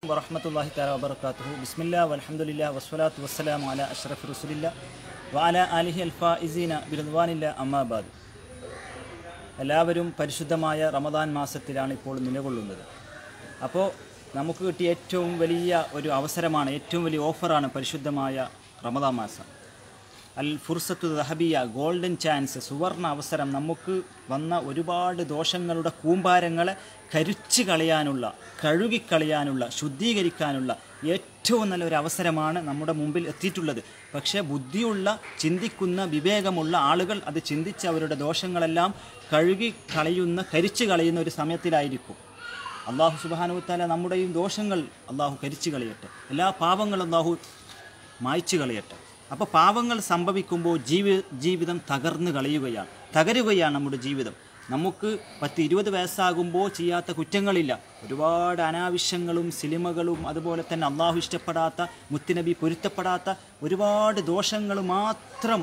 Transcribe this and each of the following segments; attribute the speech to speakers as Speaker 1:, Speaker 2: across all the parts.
Speaker 1: വറഹമത്തല്ലാഹി താല വബർക്കാത്തുഹു ബിസ്മില്ലാ വൽഹംദുലില്ലാ വസ്സലാത്തു വസ്സലാമു അല അഷ്റഫ് റസുലില്ല വഅല ആലിഹി അൽഫായിസീന ബിറുദ്വാനില്ല അമ്മാബാദ് എല്ലാവരും പരിശുദ്ധമായ റമദാൻ മാസത്തിലാണ് ഇപ്പോൾ നിലകൊള്ളുന്നത് അപ്പോൾ നമുക്ക് കിട്ടിയ ഏറ്റവും വലിയ ഒരു അവസരമാണ് ഏറ്റവും വലിയ ഓഫറാണ് പരിശുദ്ധമായ റമദാൻ മാസം അൽ ഫുർസത്തു ദഹബിയ ഗോൾഡൻ ചാൻസ് സുവർണ അവസരം നമുക്ക് വന്ന ഒരുപാട് ദോഷങ്ങളുടെ കൂമ്പാരങ്ങളെ കരിച്ചു കളയാനുള്ള കഴുകിക്കളയാനുള്ള ശുദ്ധീകരിക്കാനുള്ള ഏറ്റവും നല്ലൊരു അവസരമാണ് നമ്മുടെ മുമ്പിൽ എത്തിയിട്ടുള്ളത് പക്ഷേ ബുദ്ധിയുള്ള ചിന്തിക്കുന്ന വിവേകമുള്ള ആളുകൾ അത് ചിന്തിച്ച് അവരുടെ ദോഷങ്ങളെല്ലാം കഴുകി കളയുന്ന കരിച്ചു കളയുന്ന ഒരു സമയത്തിലായിരിക്കും അള്ളാഹു സുബാനുത്താല നമ്മുടെയും ദോഷങ്ങൾ അള്ളാഹു കരിച്ചു കളയട്ടെ എല്ലാ പാപങ്ങളും അള്ളാഹു മായ്ച്ചു കളയട്ടെ അപ്പോൾ പാവങ്ങൾ സംഭവിക്കുമ്പോൾ ജീവി ജീവിതം തകർന്നു കളയുകയാണ് തകരുകയാണ് നമ്മുടെ ജീവിതം നമുക്ക് പത്ത് ഇരുപത് വയസ്സാകുമ്പോൾ ചെയ്യാത്ത കുറ്റങ്ങളില്ല ഒരുപാട് അനാവശ്യങ്ങളും സിനിമകളും അതുപോലെ തന്നെ അള്ളാഹു ഇഷ്ടപ്പെടാത്ത മുത്തുനബി പൊരുത്തപ്പെടാത്ത ഒരുപാട് ദോഷങ്ങൾ മാത്രം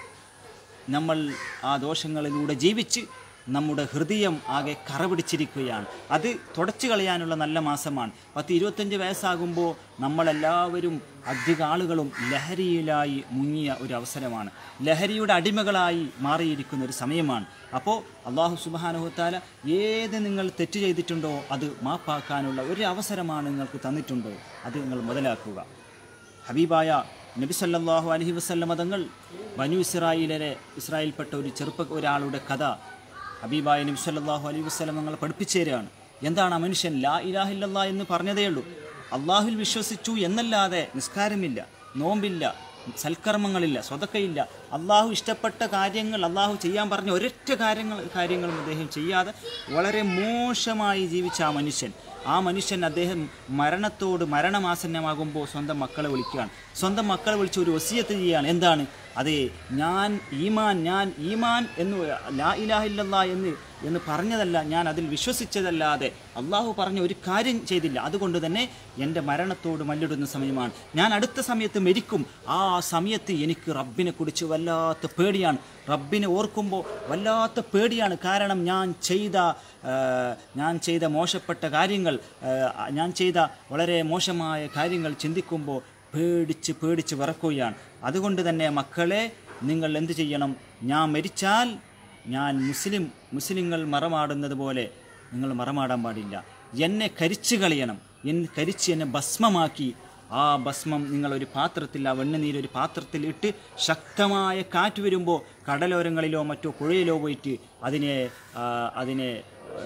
Speaker 1: നമ്മൾ ആ ദോഷങ്ങളിലൂടെ ജീവിച്ച് നമ്മുടെ ഹൃദയം ആകെ കറപിടിച്ചിരിക്കുകയാണ് അത് തുടച്ചു കളയാനുള്ള നല്ല മാസമാണ് പത്ത് ഇരുപത്തഞ്ച് വയസ്സാകുമ്പോൾ നമ്മളെല്ലാവരും അധിക ആളുകളും ലഹരിയിലായി മുങ്ങിയ ഒരു അവസരമാണ് ലഹരിയുടെ അടിമകളായി മാറിയിരിക്കുന്ന ഒരു സമയമാണ് അപ്പോൾ അള്ളാഹു സുബാനുഹത്താല ഏത് നിങ്ങൾ തെറ്റ് ചെയ്തിട്ടുണ്ടോ അത് മാപ്പാക്കാനുള്ള ഒരു അവസരമാണ് നിങ്ങൾക്ക് തന്നിട്ടുണ്ടോ അത് നിങ്ങൾ മുതലാക്കുക ഹബീബായ നബി സല്ലല്ലാഹു അലൈഹി വസല്ലം മതങ്ങൾ ബനു ഇസ്രായേലിലെ ഇസ്രായേൽപ്പെട്ട ഒരു ചെറുപ്പ ഒരാളുടെ കഥ ഹബീബായ നബി സല്ലല്ലാഹു അലൈഹി വസല്ലം ഞങ്ങൾ പഠിപ്പിച്ചു തരികയാണ് എന്താണ് ആ മനുഷ്യൻ ലാ ഇലാഹില്ലല്ലാ എന്ന് പറഞ്ഞതേ ഉള്ളൂ അള്ളാഹുൽ വിശ്വസിച്ചു എന്നല്ലാതെ നിസ്കാരമില്ല നോമ്പില്ല സൽക്കർമ്മങ്ങളില്ല സ്വതക്കയില്ല അള്ളാഹു ഇഷ്ടപ്പെട്ട കാര്യങ്ങൾ അള്ളാഹു ചെയ്യാൻ പറഞ്ഞ ഒരൊറ്റ കാര്യങ്ങൾ കാര്യങ്ങളും അദ്ദേഹം ചെയ്യാതെ വളരെ മോശമായി ജീവിച്ച ആ മനുഷ്യൻ ആ മനുഷ്യൻ അദ്ദേഹം മരണത്തോട് മരണമാസന്നമാകുമ്പോൾ സ്വന്തം മക്കളെ വിളിക്കുകയാണ് സ്വന്തം മക്കളെ വിളിച്ച് ഒരു വസീയത്ത് ചെയ്യുകയാണ് എന്താണ് അതെ ഞാൻ ഈമാൻ ഞാൻ ഈമാൻ എന്ന് ലാ ഇലാഹില്ലല്ലാ എന്ന് എന്ന് പറഞ്ഞതല്ല ഞാൻ അതിൽ വിശ്വസിച്ചതല്ലാതെ അള്ളാഹു പറഞ്ഞ ഒരു കാര്യം ചെയ്തില്ല അതുകൊണ്ട് തന്നെ എൻ്റെ മരണത്തോട് മല്ലിടുന്ന സമയമാണ് ഞാൻ അടുത്ത സമയത്ത് മരിക്കും ആ സമയത്ത് എനിക്ക് റബ്ബിനെ കുറിച്ച് വല്ലാത്ത പേടിയാണ് റബ്ബിനെ ഓർക്കുമ്പോൾ വല്ലാത്ത പേടിയാണ് കാരണം ഞാൻ ചെയ്ത ആ, ഞാൻ ചെയ്ത മോശപ്പെട്ട കാര്യങ്ങൾ ആ, ഞാൻ ചെയ്ത വളരെ മോശമായ കാര്യങ്ങൾ ചിന്തിക്കുമ്പോൾ പേടിച്ച് പേടിച്ച് വിറക്കുകയാണ് അതുകൊണ്ട് തന്നെ മക്കളെ നിങ്ങൾ എന്ത് ചെയ്യണം ഞാൻ മരിച്ചാൽ ഞാൻ മുസ്ലിം മുസ്ലിങ്ങൾ മറമാടുന്നത് പോലെ നിങ്ങൾ മറമാടാൻ പാടില്ല എന്നെ കരിച്ചു കളയണം എൻ കരിച്ച് എന്നെ ഭസ്മമാക്കി ആ ഭസ്മം നിങ്ങൾ ഒരു പാത്രത്തിൽ ആ വെണ്ണുനീര് ഒരു പാത്രത്തിൽ ഇട്ട് ശക്തമായ കാറ്റ് വരുമ്പോൾ കടലോരങ്ങളിലോ മറ്റോ പുഴയിലോ പോയിട്ട് അതിനെ ആ, അതിനെ ആ,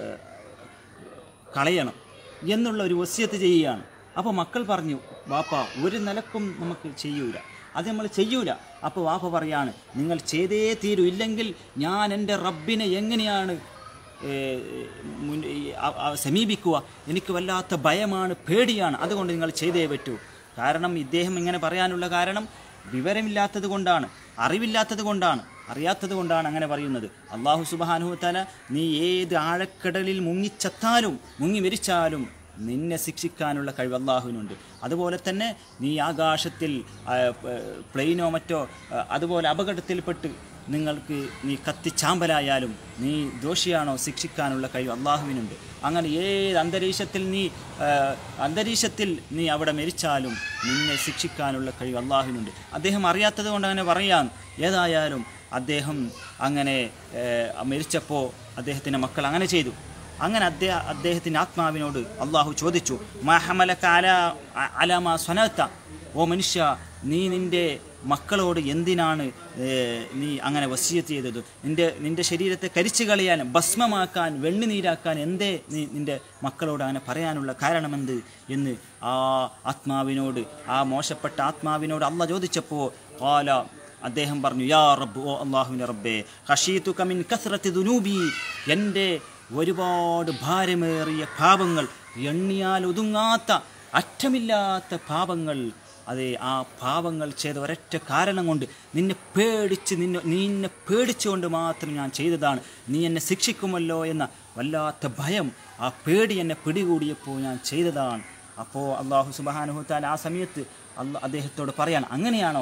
Speaker 1: കളയണം എന്നുള്ള ഒരു വസ്യത്ത് ചെയ്യുകയാണ് അപ്പോൾ മക്കൾ പറഞ്ഞു വാപ്പ ഒരു നിലക്കും നമുക്ക് ചെയ്യൂല അത് നമ്മൾ ചെയ്യൂല അപ്പോൾ വാപ്പ പറയാണ് നിങ്ങൾ ചെയ്തേ തീരൂ ഇല്ലെങ്കിൽ ഞാൻ എൻ്റെ റബ്ബിനെ എങ്ങനെയാണ് ഏ, മുൻ- ഈ അ- അ- സമീപിക്കുക എനിക്ക് വല്ലാത്ത ഭയമാണ് പേടിയാണ് അതുകൊണ്ട് നിങ്ങൾ ചെയ്തേ പറ്റൂ കാരണം ഇദ്ദേഹം ഇങ്ങനെ പറയാനുള്ള കാരണം വിവരമില്ലാത്തത് കൊണ്ടാണ് അറിവില്ലാത്തത് കൊണ്ടാണ് അറിയാത്തത് കൊണ്ടാണ് അങ്ങനെ പറയുന്നത് അള്ളാഹു സുബാനുഹത്തല നീ ഏത് ആഴക്കടലിൽ മുങ്ങിച്ചത്താലും മുങ്ങി മരിച്ചാലും നിന്നെ ശിക്ഷിക്കാനുള്ള കഴിവ് അള്ളാഹുവിനുണ്ട് അതുപോലെ തന്നെ നീ ആകാശത്തിൽ ആ, പ- പ്ലെയിനോ മറ്റോ ആ, അതുപോലെ അപകടത്തിൽപ്പെട്ട് നിങ്ങൾക്ക് നീ കത്തിച്ചാമ്പലായാലും നീ ദോഷിയാണോ ശിക്ഷിക്കാനുള്ള കഴിവ് അള്ളാഹുവിനുണ്ട് അങ്ങനെ ഏത് അന്തരീക്ഷത്തിൽ നീ ആ, അന്തരീക്ഷത്തിൽ നീ അവിടെ മരിച്ചാലും നിന്നെ ശിക്ഷിക്കാനുള്ള കഴിവ് അള്ളാഹുവിനുണ്ട് അദ്ദേഹം അറിയാത്തത് കൊണ്ട് അങ്ങനെ പറയാം ഏതായാലും അദ്ദേഹം അങ്ങനെ ഏ, മരിച്ചപ്പോൾ അദ്ദേഹത്തിൻ്റെ മക്കൾ അങ്ങനെ ചെയ്തു അങ്ങനെ അദ്ദേഹം അദ്ദേഹത്തിൻ്റെ ആത്മാവിനോട് അള്ളാഹു ചോദിച്ചു മഹമലക്ക അല അലാമ സ്വനത്ത ഓ മനുഷ്യ നീ നിൻ്റെ മക്കളോട് എന്തിനാണ് ഏ, നീ അങ്ങനെ വസീയത്ത് ചെയ്തത് നിൻ്റെ നിൻ്റെ ശരീരത്തെ കരിച്ചു കളയാൻ ഭസ്മമാക്കാൻ വെണ്ണുനീരാക്കാൻ എന്തേ നീ നിൻ്റെ മക്കളോട് അങ്ങനെ പറയാനുള്ള കാരണമെന്ത് എന്ന് ആ ആത്മാവിനോട് ആ മോശപ്പെട്ട ആത്മാവിനോട് അള്ള ചോദിച്ചപ്പോൾ കാല അദ്ദേഹം പറഞ്ഞു യാ റബ്ബ് ഓ അള്ളാഹുവിൻ്റെ റബ്ബേ ഹഷീത്തു കമിൻ കസ്രത്ത് ദുനൂബി എൻ്റെ ഒരുപാട് ഭാരമേറിയ പാപങ്ങൾ എണ്ണിയാൽ ഒതുങ്ങാത്ത അറ്റമില്ലാത്ത പാപങ്ങൾ അതെ ആ പാപങ്ങൾ ചെയ്ത ഒരൊറ്റ കാരണം കൊണ്ട് നിന്നെ പേടിച്ച് നിന്നെ നിന്നെ പേടിച്ചുകൊണ്ട് മാത്രം ഞാൻ ചെയ്തതാണ് നീ എന്നെ ശിക്ഷിക്കുമല്ലോ എന്ന വല്ലാത്ത ഭയം ആ പേടി എന്നെ പിടികൂടിയപ്പോൾ ഞാൻ ചെയ്തതാണ് അപ്പോൾ അള്ളാഹു സുബാനുഹത്താൽ ആ സമയത്ത് അല്ല അദ്ദേഹത്തോട് പറയാൻ അങ്ങനെയാണോ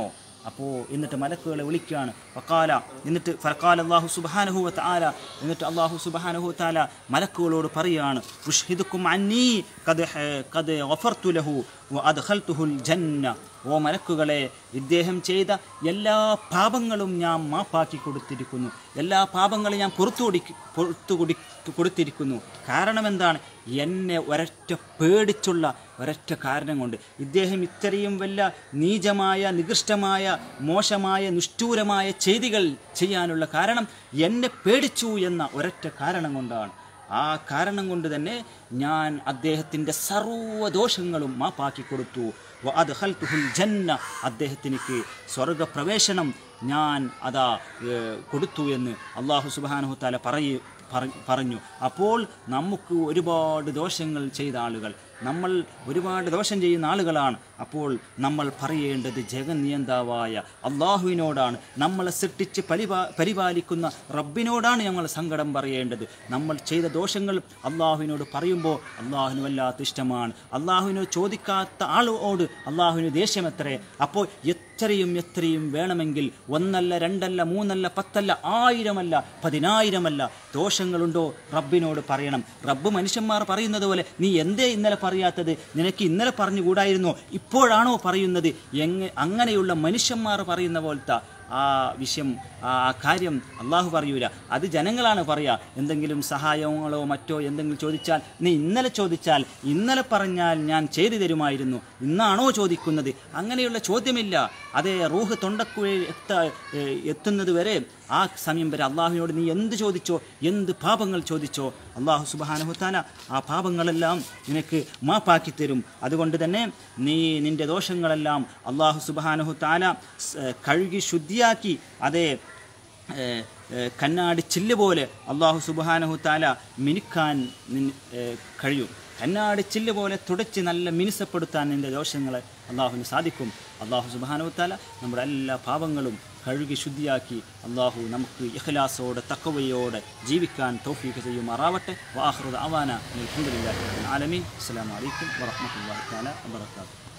Speaker 1: അപ്പോൾ എന്നിട്ട് മലക്കുകളെ വിളിക്കുകയാണ് ഫക്കാല എന്നിട്ട് ഫക്കാൽ അള്ളാഹു സുബാനഹു താല എന്നിട്ട് അള്ളാഹു സുബാനഹു താല മലക്കുകളോട് പറയുകയാണ് ഉഷ്ഹിദുക്കും അന്നീ കത് കത് ഒഫർത്തു ലഹു അദ്ഖൽത്തുഹുൽ ജന്ന ഓ മലക്കുകളെ ഇദ്ദേഹം ചെയ്ത എല്ലാ പാപങ്ങളും ഞാൻ മാപ്പാക്കി കൊടുത്തിരിക്കുന്നു എല്ലാ പാപങ്ങളും ഞാൻ പുറത്തു കൊടു പുറത്തു കൊടു കൊടുത്തിരിക്കുന്നു കാരണം എന്താണ് എന്നെ ഒരൊറ്റ പേടിച്ചുള്ള ഒരൊറ്റ കാരണം കൊണ്ട് ഇദ്ദേഹം ഇത്രയും വല്ല നീചമായ നികൃഷ്ടമായ മോശമായ നിഷ്ഠൂരമായ ചെയ്തികൾ ചെയ്യാനുള്ള കാരണം എന്നെ പേടിച്ചു എന്ന ഒരൊറ്റ കാരണം കൊണ്ടാണ് ആ കാരണം കൊണ്ട് തന്നെ ഞാൻ അദ്ദേഹത്തിൻ്റെ സർവ്വദോഷങ്ങളും മാപ്പാക്കി കൊടുത്തു അത് ഹൽത്തുഹുൽ ജന്ന അദ്ദേഹത്തിനിക്ക് സ്വർഗപ്രവേശനം ഞാൻ അതാ ഏഹ്, കൊടുത്തു എന്ന് അള്ളാഹു സുബാനഹു താല പറയ പറ- പറഞ്ഞു അപ്പോൾ നമുക്ക് ഒരുപാട് ദോഷങ്ങൾ ചെയ്ത ആളുകൾ നമ്മൾ ഒരുപാട് ദോഷം ചെയ്യുന്ന ആളുകളാണ് അപ്പോൾ നമ്മൾ പറയേണ്ടത് ജഗന്നിയന്താവായ അള്ളാഹുവിനോടാണ് നമ്മളെ സൃഷ്ടിച്ച് പരിപാ പരിപാലിക്കുന്ന റബ്ബിനോടാണ് ഞങ്ങൾ സങ്കടം പറയേണ്ടത് നമ്മൾ ചെയ്ത ദോഷങ്ങൾ അള്ളാഹുവിനോട് പറയുമ്പോൾ അള്ളാഹുവിന് വല്ലാത്ത ഇഷ്ടമാണ് അള്ളാഹുവിനോട് ചോദിക്കാത്ത ആളോട് അള്ളാഹുവിന് ദേഷ്യം എത്രേ അപ്പോൾ എത്രയും എത്രയും വേണമെങ്കിൽ ഒന്നല്ല രണ്ടല്ല മൂന്നല്ല പത്തല്ല ആയിരമല്ല പതിനായിരമല്ല ദോഷങ്ങളുണ്ടോ റബ്ബിനോട് പറയണം റബ്ബ് മനുഷ്യന്മാർ പറയുന്നത് പോലെ നീ എന്തേ ഇന്നലെ പറയാത്തത് നിനക്ക് ഇന്നലെ പറഞ്ഞുകൂടായിരുന്നോ ഇപ്പോഴാണോ പറയുന്നത് എങ്ങ അങ്ങനെയുള്ള മനുഷ്യന്മാർ പറയുന്ന പോലത്തെ ആ വിഷയം ആ കാര്യം അള്ളാഹു പറയൂല അത് ജനങ്ങളാണ് പറയുക എന്തെങ്കിലും സഹായങ്ങളോ മറ്റോ എന്തെങ്കിലും ചോദിച്ചാൽ നീ ഇന്നലെ ചോദിച്ചാൽ ഇന്നലെ പറഞ്ഞാൽ ഞാൻ ചെയ്തു തരുമായിരുന്നു ഇന്നാണോ ചോദിക്കുന്നത് അങ്ങനെയുള്ള ചോദ്യമില്ല അതേ റൂഹ് തൊണ്ടക്കുഴയിൽ എത്ത ഏഹ് എത്തുന്നത് വരെ ആ സമയം വരെ അള്ളാഹുവിനോട് നീ എന്ത് ചോദിച്ചോ എന്ത് പാപങ്ങൾ ചോദിച്ചോ അള്ളാഹു സുബാനഹുത്താല ആ പാപങ്ങളെല്ലാം നിനക്ക് മാപ്പാക്കി തരും അതുകൊണ്ട് തന്നെ നീ നിന്റെ ദോഷങ്ങളെല്ലാം അള്ളാഹു സുബാനഹുത്താല കഴുകി ശുദ്ധിയാക്കി അതേ ഏഹ്, ഏഹ്, കണ്ണാടി ചില്ല് പോലെ അള്ളാഹു സുബാനഹു താല മിനുക്കാൻ നിൻ ഏഹ്, കഴിയും കണ്ണാടി ചില്ല് പോലെ തുടച്ച് നല്ല മിനുസപ്പെടുത്താൻ നിന്റെ ദോഷങ്ങളെ അള്ളാഹുവിന് സാധിക്കും അള്ളാഹു സുബാനഹു താല നമ്മുടെ എല്ലാ പാപങ്ങളും കഴുകി ശുദ്ധിയാക്കി അള്ളാഹു നമുക്ക് ഇഖ്ലാസോടെ തക്കവയോടെ ജീവിക്കാൻ തൗഫീഖ് ചെയ്യുമാറാവട്ടെ വാഹൃദ് അവാന അലഹമുല്ലാ ആലമീൻ അസ്സാം വലൈക്കും വാഹമത്തല്ലാ താല വാത്തു